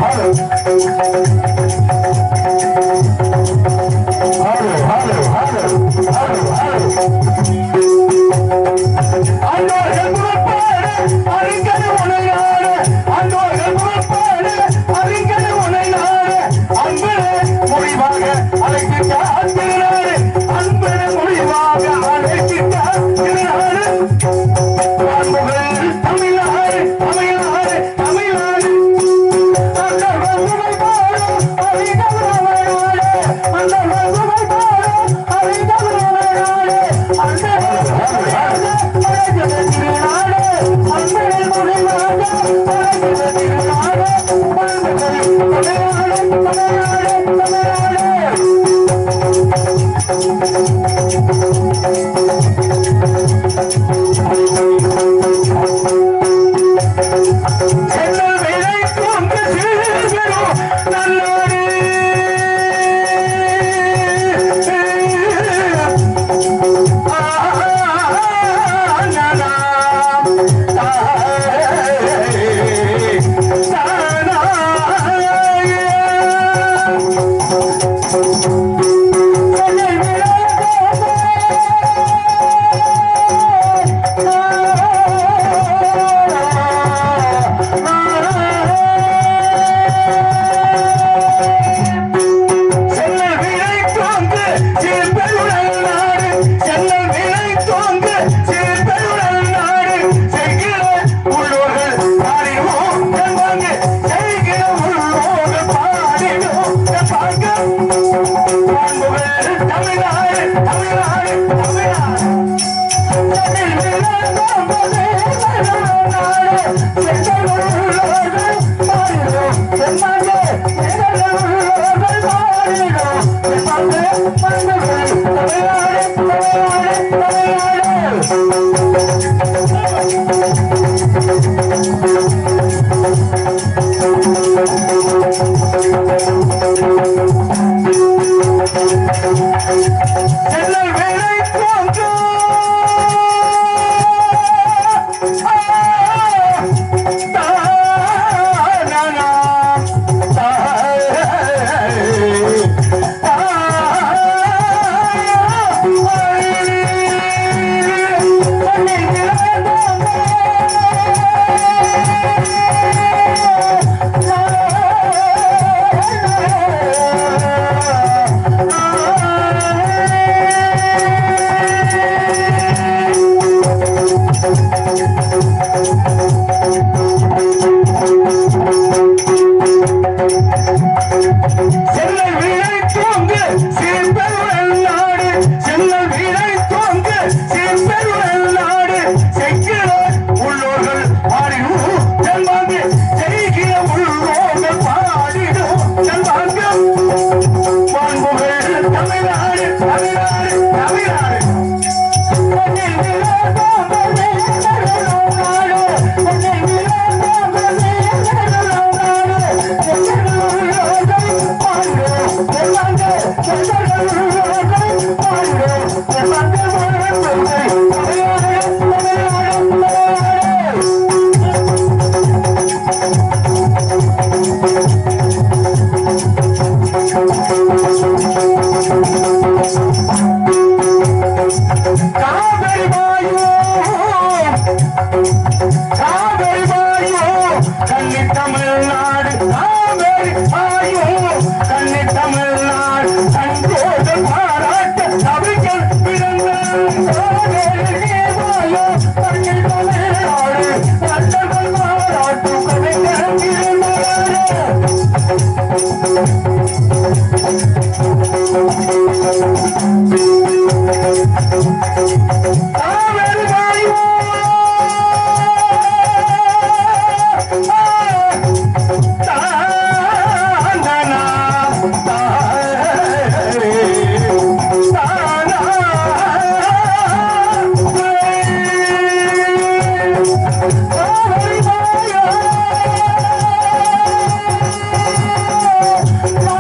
ஆ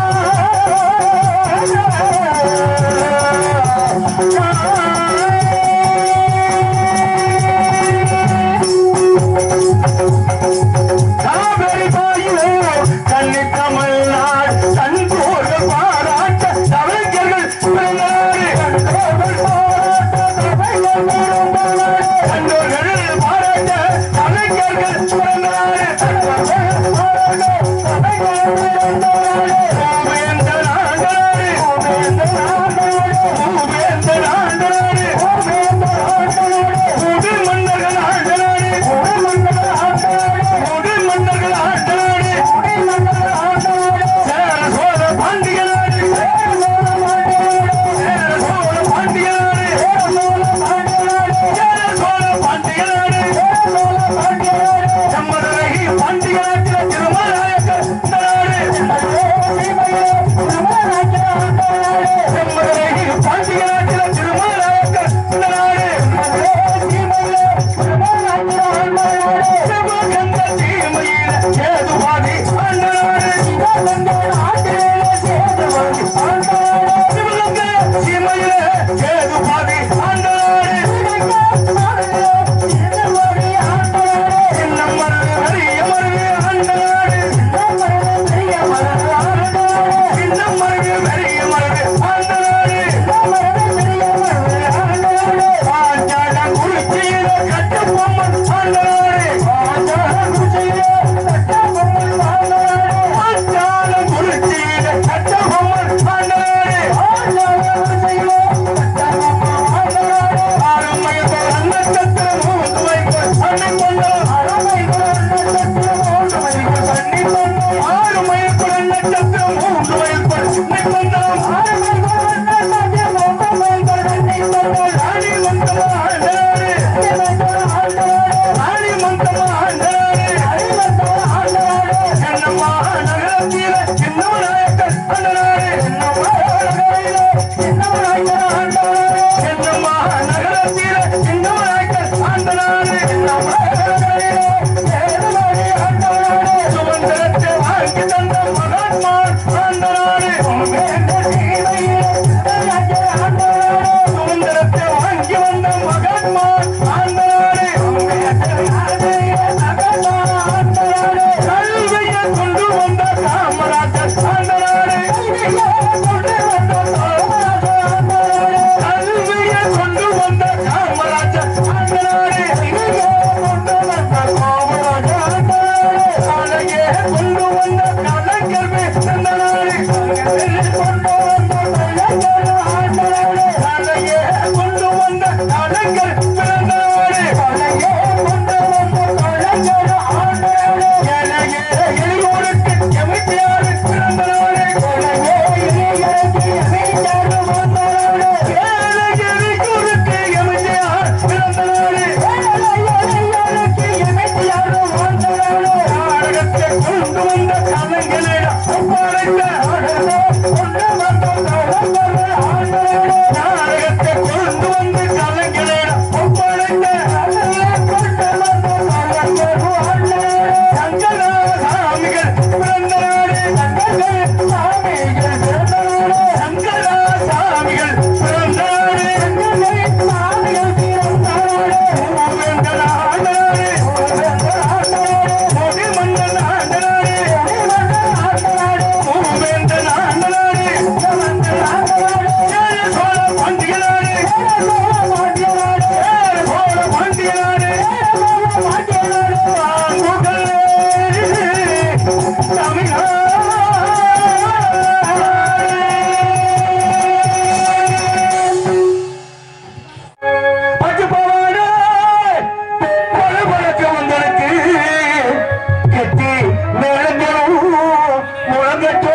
பச்சை பாவாடை, பல பழக்க வந்தனுக்கு கெட்டி மேளங்களும் முழங்கட்டோ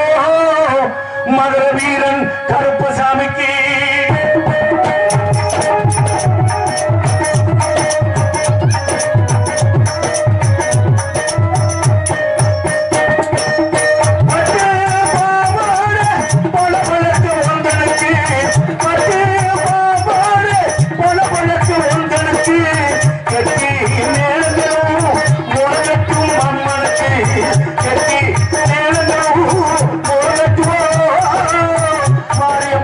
மதுர வீரன் கருப்பசாமிக்கு பச்சை பாவாடை, பல பழக்க வந்தனுக்கு பச்சை பாவாடை, பல பழக்க வந்தனுக்கு கெட்டி மேளங்களும் முழங்கட்டும் அம்மனுக்கு கெட்டி மேளங்களும் முழங்கட்டும் மாறி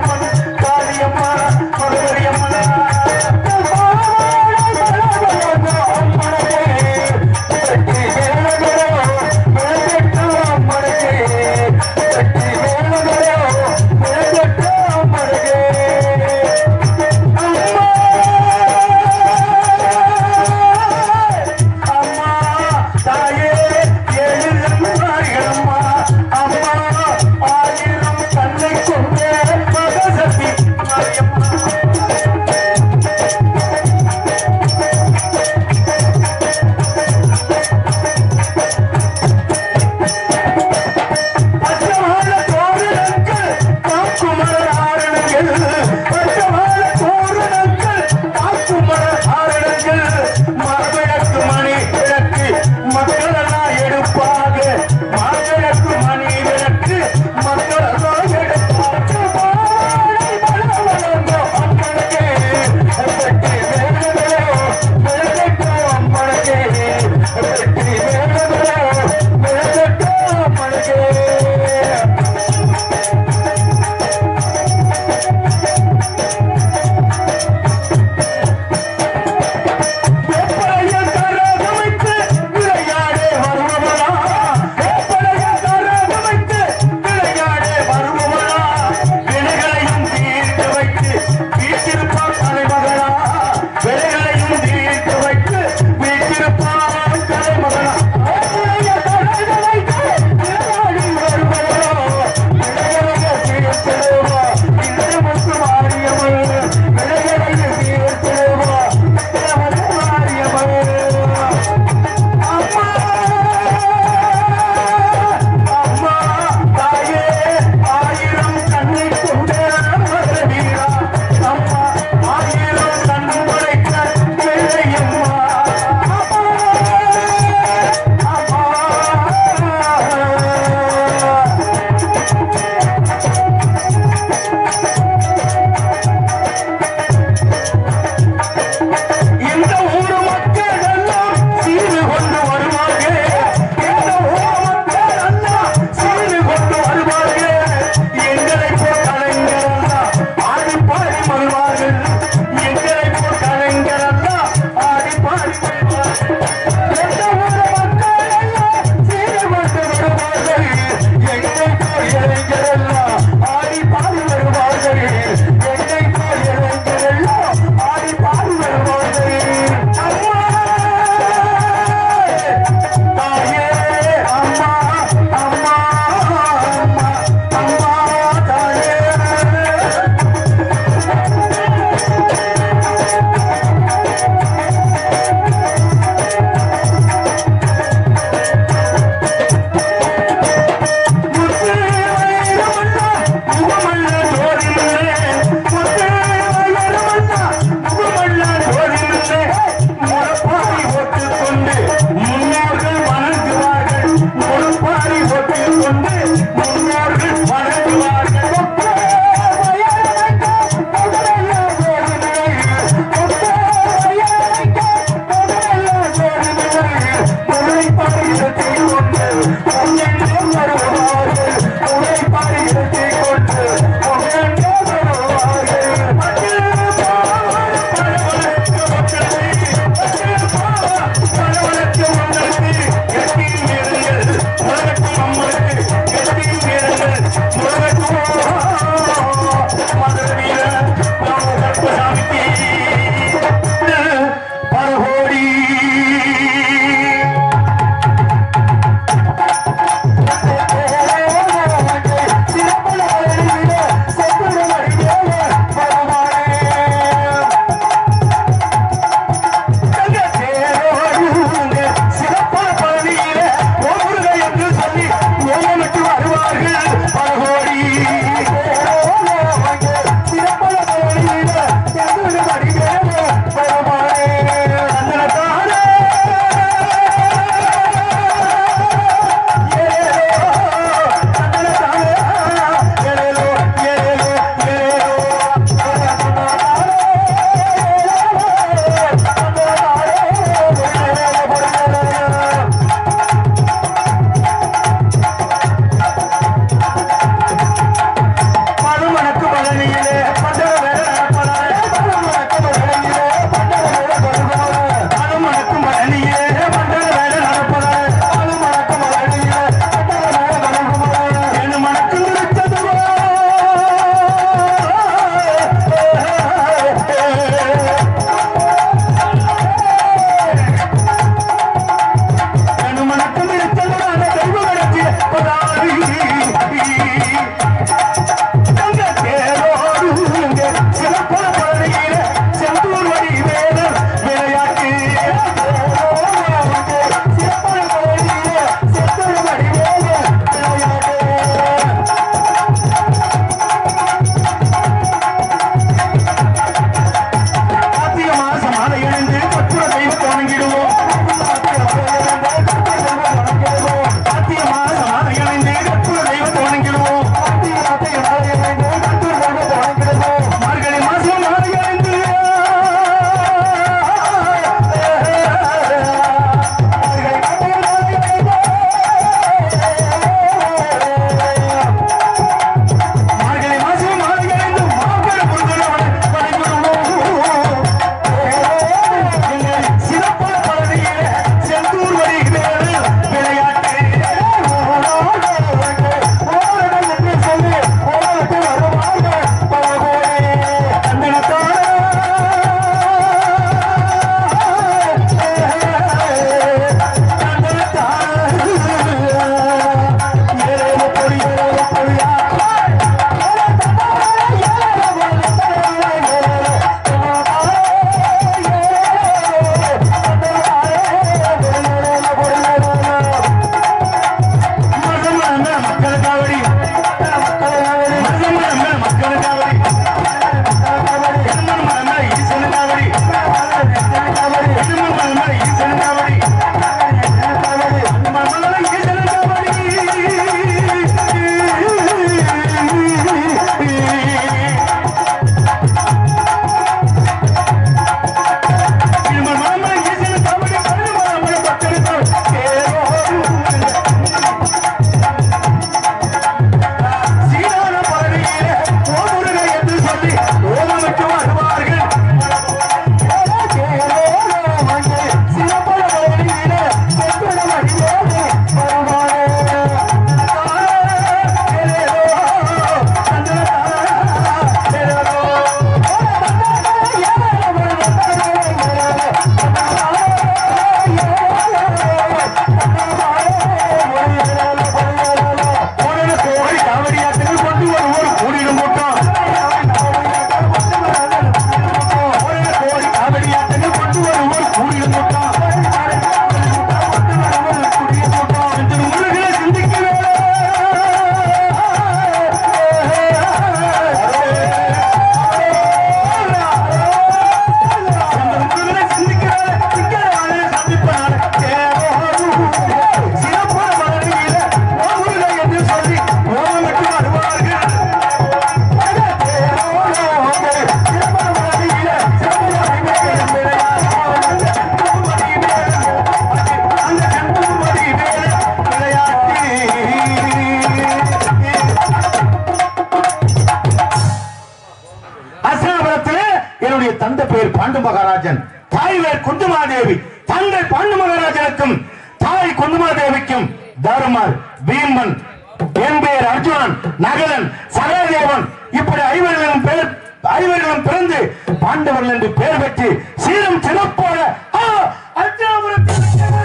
பாண்டு மகாராஜன் தாய் வேர் குந்துமாதேவி தந்தை பாண்டு மகாராஜனுக்கும் தாய் குந்துமாதேவிக்கும் தருமர் பீமன் என் பெயர் அர்ஜுனன் நகலன் சகதேவன் இப்படி ஐவர்களும் பேர் ஐவர்களும் பிறந்து பாண்டவர்கள் என்று பெயர் பெற்று சீரும் சிறப்போட ஆ, அர்ஜுனாபுரத்தில்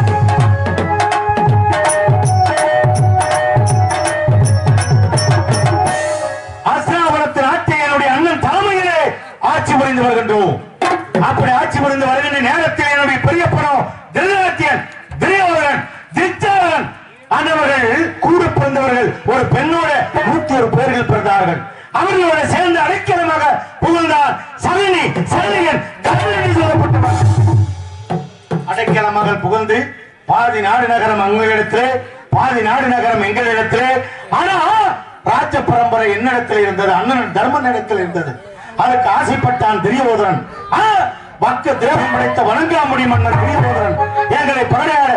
அஸ்ராபுரத்தின் ஆட்சி என்னுடைய அண்ணன் தலைமையிலே ஆட்சி புரிந்து வருகின்றோம் அப்படி ஆட்சி புரிந்து வருகின்ற நேரத்தில் என்னுடைய பெரிய படம் திருநாத்தியன் துரியோதரன் திச்சாரன் ஆண்டவர்கள் கூட பிறந்தவர்கள் ஒரு பெண்ணோட நூத்தி ஒரு பேர்கள் பிறந்தார்கள் அவர்களோட சேர்ந்து அடைக்கலமாக புகழ்ந்தார் சரணி சரணியன் கர்ணன் சொல்லப்பட்டவர் அடைக்கலமாக புகழ்ந்து பாதி நாடு நகரம் உங்களிடத்திலே பாதி நாடு நகரம் எங்களிடத்திலே ஆனா ராஜ பரம்பரை என்னிடத்தில் இருந்தது அண்ணன் தர்மன் இடத்தில் இருந்தது அதற்கு ஆசைப்பட்டான் திரியோதரன் ஆ, வக்க திரவம் படைத்த வணங்காமுடி மன்னர் திரியோதரன் எங்களை படையாட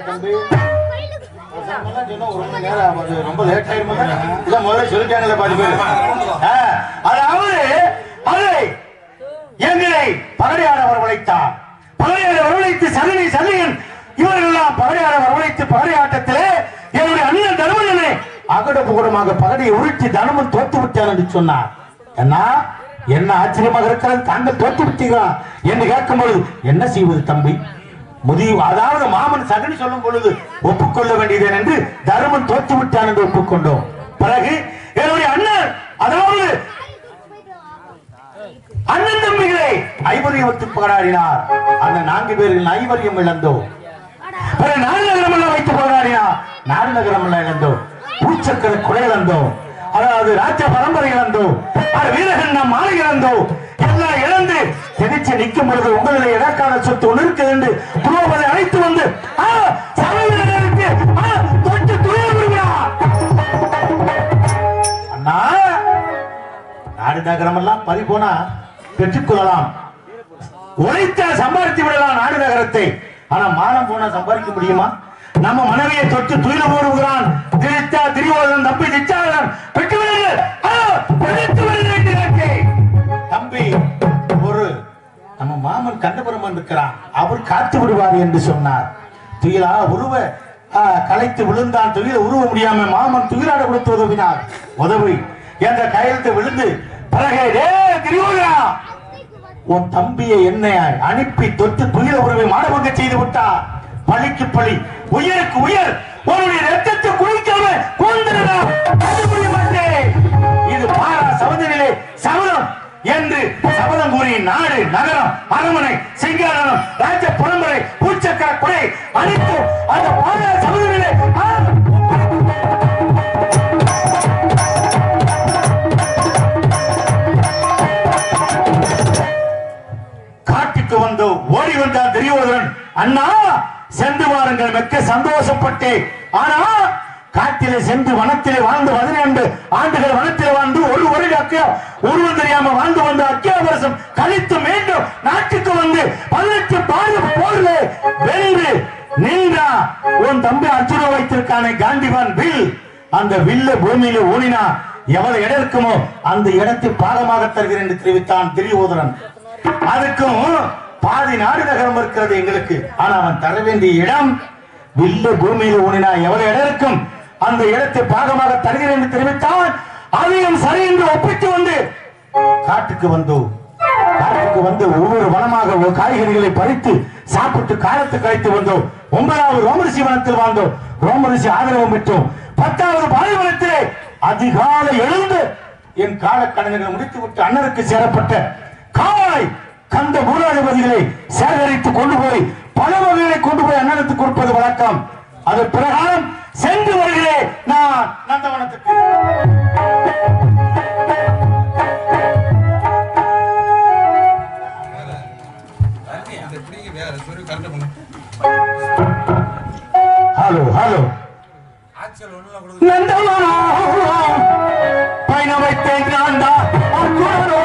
ரொம்ப நேரம் ஆகுது. ரொம்ப லேட் ஆயிருமா இல்ல முதல்ல சொல்லிட்டாங்கல்ல பாதி பேர் ஆ, அதாவது அதை எங்களை பகடையாட வரவழைத்தார் பகடையாட வரவழைத்து சல்லி சல்லியன் இவர்களெல்லாம் பகடையாட வரவழைத்து பகடையாட்டத்திலே என்னுடைய அண்ணன் தர்மனே அகட புகடமாக பகடையை உருட்டி தனமும் தோத்து விட்டார் என்று சொன்னார் என்ன என்ன ஆச்சரியமாக இருக்கிறது தாங்கள் தோத்து விட்டீர்களா என்று கேட்கும் பொழுது என்ன செய்வது தம்பி முதிய அதாவது மாமன் சகனி சொல்லும் பொழுது ஒப்புக்கொள்ள வேண்டியது என்று தர்மன் தோத்து விட்டான் என்று ஒப்புக்கொண்டோம் பிறகு என்னுடைய அண்ணன் அதாவது அண்ணன் தம்பிகளை ஐவரியத்து போராடினார் அந்த நான்கு பேர்கள் ஐவரியம் இழந்தோம் பிறகு நாடு நகரம் எல்லாம் வைத்து போராடினார் நாடு நகரம் எல்லாம் இழந்தோம் பூச்சக்கர குலை இழந்தோம் அதாவது ராஜ பரம்பரை இழந்தோம் அது வீரர்கள் நாம் மாலை இழந்தோம் எல்லாம் இழந்து திணிச்சு நிற்கும் பொழுது உங்களுடைய இடக்கால சொத்து ஒன்று இருக்குது என்று துரோபதை அழைத்து வந்து ஆ, சபையினருக்கு, ஆ, தொட்டு துயர் விடுகிறார் அண்ணா நாடு நகரம் எல்லாம் பறி போனா பெற்றுக்கொள்ளலாம் உழைத்தா சம்பாதித்து விடலாம் நாடு நகரத்தை ஆனா மானம் போனா சம்பாதிக்க முடியுமா நம்ம மனைவியை தொட்டு துயில போடுகிறான் திரித்தா திரிவோதன் தம்பி திச்சாரன் பெற்று விடுங்கள் ஆ, பிழைத்து விடுங்கள் என்று கேட்டேன். தம்பி ஒரு நம்ம மாமன் கண்டபுரமன் இருக்கிறான் அவர் காத்து விடுவார் என்று சொன்னார் துயிலா உருவ ஆ, களைத்து விழுந்தான் துயில உருவ முடியாம மாமன் துயிலாட கொடுத்து உதவினார் உதவி என்ற கையெழுத்து விழுந்து பிறகு டே திரியோதனா உன் தம்பியை என்ன அனுப்பி தொட்டு துயில உறவை மாடபங்க செய்து விட்டார் பழிக்கு பழி உயருக்கு உயர் உன்னுடைய ரத்தத்தை குளிக்காம கொண்டுடா முடிய மாட்டேன் இது பாரா சமுதிரிலே சபதம் என்று சபதம் கூறிய நாடு நகரம் அரண்மனை சிங்காரணம் ராஜ புறம்பரை பூச்சக்கர குடை அனைத்தும் அந்த பாரா சமுதிரிலே ஆ, காட்டுக்கு வந்து ஓடி வந்தார் துரியோதனன் அண்ணா சென்று வாருங்கள் மிக்க சந்தோஷப்பட்டு ஆனா காட்டிலே சென்று வனத்திலே வாழ்ந்து பதினெண்டு ஆண்டுகள் வனத்திலே வாழ்ந்து ஒரு வருட அக்கியா ஒருவன் தெரியாம வாழ்ந்து வந்த அக்கியாவரசம் கழித்து மீண்டும் நாட்டுக்கு வந்து பதினெட்டு பாடு போர்ல வென்று நின்றா உன் தம்பி அர்ஜுன வைத்திருக்கானே காந்திவான் வில் அந்த வில்ல பூமியில ஊனினா எவ்வளவு இடம் இருக்குமோ அந்த இடத்தை பாகமாக தருகிறேன் என்று தெரிவித்தான் திரியோதரன் அதுக்கும் பாதி நாடு நகரம் இருக்கிறது எங்களுக்கு ஆனா அவன் தர வேண்டிய இடம் வில்ல பூமியில் ஊனினா எவ்வளவு இடம் இருக்கும் அந்த இடத்தை பாகமாக தருகிறேன் என்று தெரிவித்தான் அதையும் சரி என்று ஒப்பிட்டு வந்து காட்டுக்கு வந்தோம் காட்டுக்கு வந்து ஒவ்வொரு வனமாக ஒரு காய்கறிகளை பறித்து சாப்பிட்டு காலத்தை கழித்து வந்தோம் ஒன்பதாவது ரோமரிசி வனத்தில் வாழ்ந்தோம் ரோமரிசி ஆதரவு பெற்றோம் பத்தாவது பாலைவனத்திலே அதிகாலை எழுந்து என் காலக்கடன்களை முடித்து விட்டு அண்ணனுக்கு சேரப்பட்ட காலை கந்த மூலாதிபதிகளை சேகரித்து கொண்டு போய் பல வகைகளை கொண்டு போய் அண்ணனுக்கு கொடுப்பது வழக்கம் அது பிரகாரம் சென்று வருகிறேன் நான் நந்தவனத்துக்கு ஹலோ ஹலோ நந்தவனம் பயண வைத்தேன் நான் தான் அற்புதனோ